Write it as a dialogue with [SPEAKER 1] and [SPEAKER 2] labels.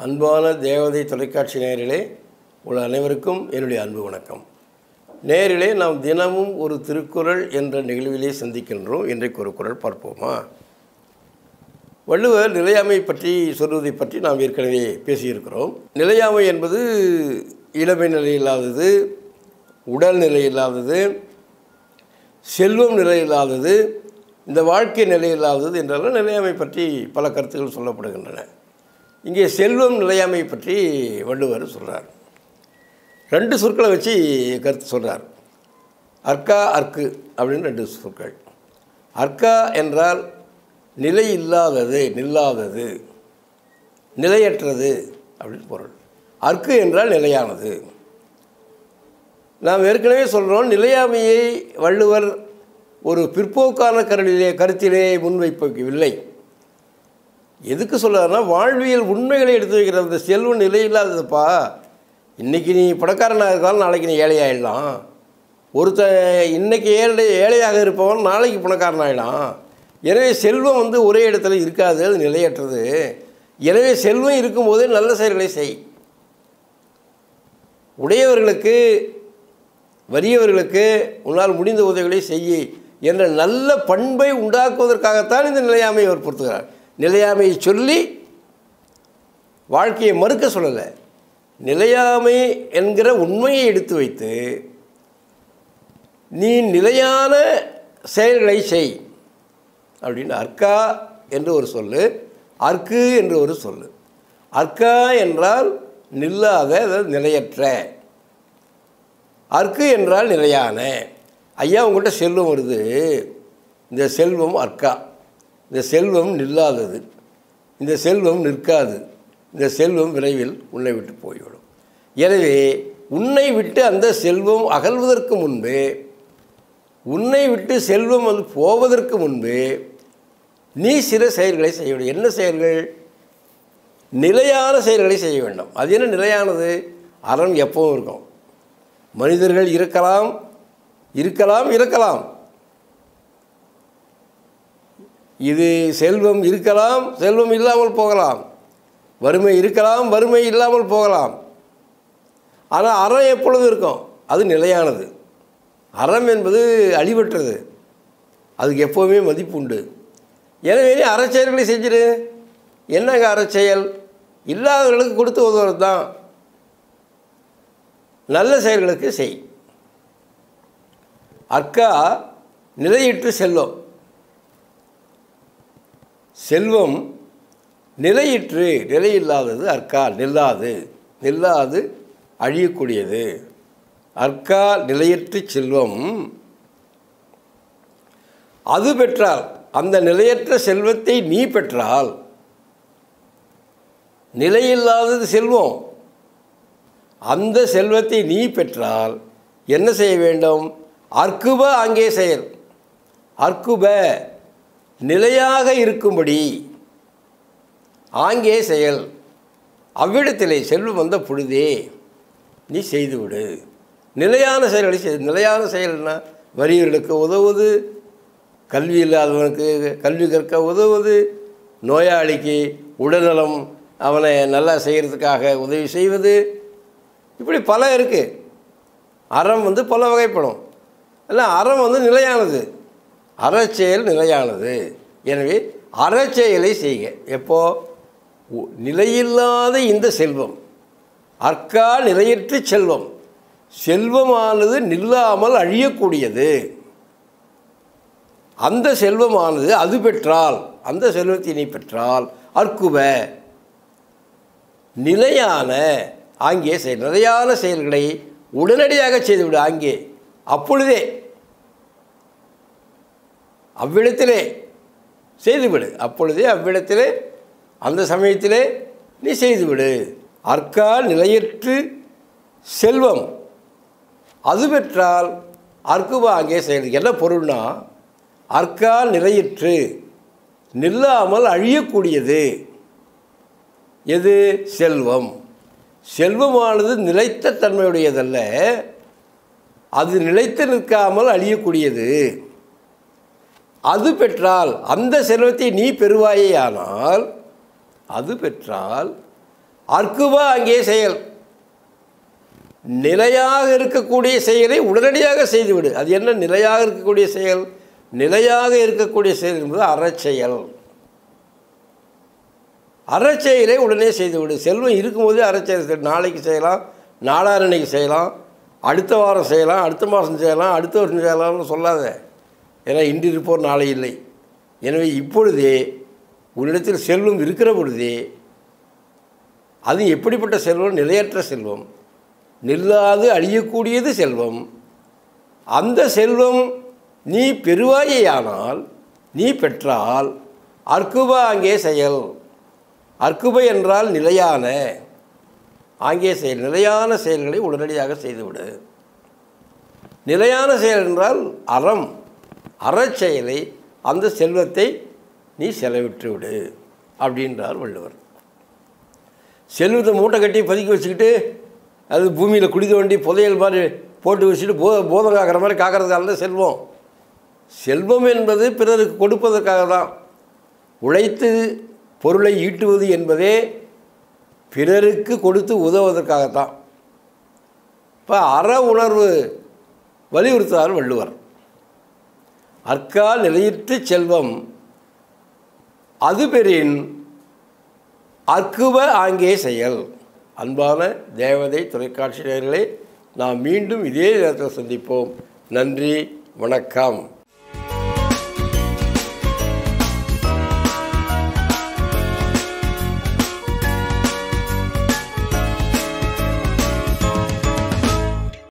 [SPEAKER 1] அன்பான தேவதை தொலைக்காட்சி நேயர்களே உங்கள் அனைவருக்கும் என்னுடைய அன்பு வணக்கம் நேயர்களே நாம் தினமும் ஒரு திருக்குறள் என்ற நிகழ்விலே சந்திக்கின்றோம் இன்றைக்கு ஒரு குறள் பார்ப்போமா வள்ளுவர் நிலையாமை பற்றி சொல்வதை பற்றி நாம் ஏற்கனவே பேசியிருக்கிறோம் நிலையாமை என்பது இளமை நிலை இல்லாதது உடல் நிலை இல்லாதது செல்வம் நிலை இல்லாதது இந்த வாழ்க்கை நிலை இல்லாதது என்றெல்லாம் நிலையாமை பற்றி பல கருத்துக்கள் சொல்லப்படுகின்றன இங்கே செல்வம் நிலையாமை பற்றி வள்ளுவர் சொல்கிறார் ரெண்டு சொற்களை வச்சு கருத்து சொல்கிறார் அர்க்கா அர்க்கு அப்படின்னு ரெண்டு சொற்கள் அர்க்கா என்றால் நிலை இல்லாதது நில்லாதது நிலையற்றது அப்படின்னு பொருள் அர்க்கு என்றால் நிலையானது நாம் ஏற்கனவே சொல்கிறோம் நிலையாமையை வள்ளுவர் ஒரு பிற்போக்கான கருளிலே கருத்திலே முன்வைக்கவில்லை எதுக்கு சொல்கிறாருன்னா வாழ்வியல் உண்மைகளை எடுத்து வைக்கிற அந்த செல்வம் நிலை இல்லாததுப்பா இன்றைக்கி நீ பணக்காரனாக இருக்காலும் நாளைக்கு நீ ஏழையாயிடலாம் ஒருத்தன் இன்றைக்கி ஏழை ஏழையாக இருப்பவன் நாளைக்கு பணக்காரன் ஆகிடலாம் எனவே செல்வம் வந்து ஒரே இடத்துல இருக்காது அது நிலையற்றது எனவே செல்வம் இருக்கும்போதே நல்ல செயல்களை செய் உடையவர்களுக்கு வறியவர்களுக்கு உன்னால் முடிந்த உதவிகளை செய்ய என்ற நல்ல பண்பை உண்டாக்குவதற்காகத்தான் இந்த நிலையாமையை அவர் பொறுத்துகிறார் நிலையாமையை சொல்லி வாழ்க்கையை மறுக்க சொல்லலை நிலையாமை என்கிற உண்மையை எடுத்து வைத்து நீ நிலையான செயல்களை செய் அப்படின்னு அர்க்கா என்று ஒரு சொல்லு அர்க்கு என்று ஒரு சொல்லு அர்க்கா என்றால் நில்லாத அதாவது நிலையற்ற அர்க்கு என்றால் நிலையான ஐயா உங்கள்கிட்ட செல்வம் வருது இந்த செல்வம் அர்க்கா இந்த செல்வம் நில்லாதது இந்த செல்வம் நிற்காது இந்த செல்வம் விரைவில் உன்னை விட்டு போய்விடும் எனவே உன்னை விட்டு அந்த செல்வம் அகல்வதற்கு முன்பே உன்னை விட்டு செல்வம் வந்து போவதற்கு முன்பே நீ சில செயல்களை செய்ய வேண்டும் என்ன செயல்கள் நிலையான செயல்களை செய்ய வேண்டும் அது என்ன நிலையானது அறம் எப்பவும் இருக்கும் மனிதர்கள் இருக்கலாம் இருக்கலாம் இருக்கலாம் இது செல்வம் இருக்கலாம் செல்வம் இல்லாமல் போகலாம் வறுமை இருக்கலாம் வறுமை இல்லாமல் போகலாம் ஆனால் அறம் எப்பொழுது இருக்கும் அது நிலையானது அறம் என்பது அழிவற்றது அதுக்கு எப்போவுமே மதிப்பு உண்டு எனவே நீ அறச்செயல்களை செஞ்சிரு என்னங்க அறச்செயல் இல்லாதவர்களுக்கு கொடுத்து உதவுறது தான் நல்ல செயல்களுக்கு செய் அக்கா நிலையிட்டு செல்வம் செல்வம் நிலையிற்று நிலையில்லாதது அற்கா நில்லாது நில்லாது அழியக்கூடியது அற்கா நிலையற்று செல்வம் அது பெற்றால் அந்த நிலையற்ற செல்வத்தை நீ பெற்றால் நிலையில்லாதது செல்வம் அந்த செல்வத்தை நீ பெற்றால் என்ன செய்ய வேண்டும் அற்குப அங்கே செயல் அற்குப நிலையாக இருக்கும்படி ஆங்கே செயல் அவ்விடத்திலே செல்வம் வந்த பொழுதே நீ செய்துவிடு நிலையான செயல்களை செய் நிலையான செயல்னா வறியவர்களுக்கு உதவுவது கல்வி இல்லாதவனுக்கு கல்வி கற்க உதவுவது நோயாளிக்கு உடல்நலம் அவனை நல்லா செய்கிறதுக்காக உதவி செய்வது இப்படி பல இருக்குது அறம் வந்து பல வகைப்படும் இல்லை அறம் வந்து நிலையானது அறச்செயல் நிலையானது எனவே அறச்செயலை செய்க எப்போ உ- நிலையில்லாத இந்த செல்வம் அற்கா நிலையற்ற செல்வம் செல்வமானது நில்லாமல் அழியக்கூடியது அந்த செல்வமானது அது பெற்றால் அந்த செல்வத்தை நீ பெற்றால் அற்குவ நிலையான ஆங்கே செயல் நிலையான செயல்களை உடனடியாக செய்துவிடு ஆங்கே அப்பொழுதே அவ்விடத்திலே செய்துவிடு அப்பொழுதே அவ்விடத்திலே அந்த சமயத்திலே நீ செய்துவிடு அற்கா நிலையற்று செல்வம் அது பெற்றால் அற்குவா அங்கே செயல் என்ன பொருள்னா அற்கா நிலையற்று நில்லாமல் அழியக்கூடியது எது செல்வம் செல்வமானது நிலைத்த தன்மையுடையதல்ல அது நிலைத்து நிற்காமல் அழியக்கூடியது அது பெற்றால் அந்த செல்வத்தை நீ பெறுவாயேயானால் அது பெற்றால் அற்குப அங்கே செயல் நிலையாக இருக்கக்கூடிய செயலை உடனடியாக செய்துவிடு அது என்ன நிலையாக இருக்கக்கூடிய செயல் நிலையாக இருக்கக்கூடிய செயல் என்பது அறச்செயல் அறச்செயலை உடனே செய்துவிடு செல்வம் இருக்கும்போதே அறச்செயல் செய். நாளைக்கு செய்யலாம் நாளாரன்னைக்கு செய்யலாம் அடுத்த வாரம் செய்யலாம் அடுத்த மாதம் செய்யலாம் அடுத்த வருஷம் செய்யலாம்னு சொல்லாத ஏன்னா இன்று இருப்போர் நாளை இல்லை எனவே இப்பொழுதே உன்னிடத்தில் செல்வம் இருக்கிற பொழுதே அது எப்படிப்பட்ட செல்வம் நிலையற்ற செல்வம் நில்லாது அழியக்கூடியது செல்வம் அந்த செல்வம் நீ பெறுவாயேயானால் நீ பெற்றால் அற்குபா அங்கே செயல் அற்குபை என்றால் நிலையான ஆங்கே செயல் நிலையான செயல்களை உடனடியாக செய்துவிடு நிலையான செயல் என்றால் அறம் அறச்செயலை அந்த செல்வத்தை நீ செலவிட்டு விடு அப்படின்றார் வள்ளுவர் செல்வத்தை மூட்டை கட்டி பதுக்கி வச்சுக்கிட்டு அது பூமியில் குடிக்க வேண்டி புதையல் மாதிரி போட்டு வச்சுட்டு போ போதம் காக்கிற மாதிரி காக்கிறதுக்காக தான் செல்வம் செல்வம் என்பது பிறருக்கு கொடுப்பதற்காக தான் உழைத்து பொருளை ஈட்டுவது என்பதே பிறருக்கு கொடுத்து உதவுவதற்காகத்தான் இப்போ அற உணர்வு வலியுறுத்தார் வள்ளுவர் அற்கால் நிலையிற்று செல்வம் அது பெறின் அற்குவ ஆங்கே செயல் அன்பான தேவதை தொலைக்காட்சி நேயர்களே நாம் மீண்டும் இதே நேரத்தில் சந்திப்போம் நன்றி வணக்கம்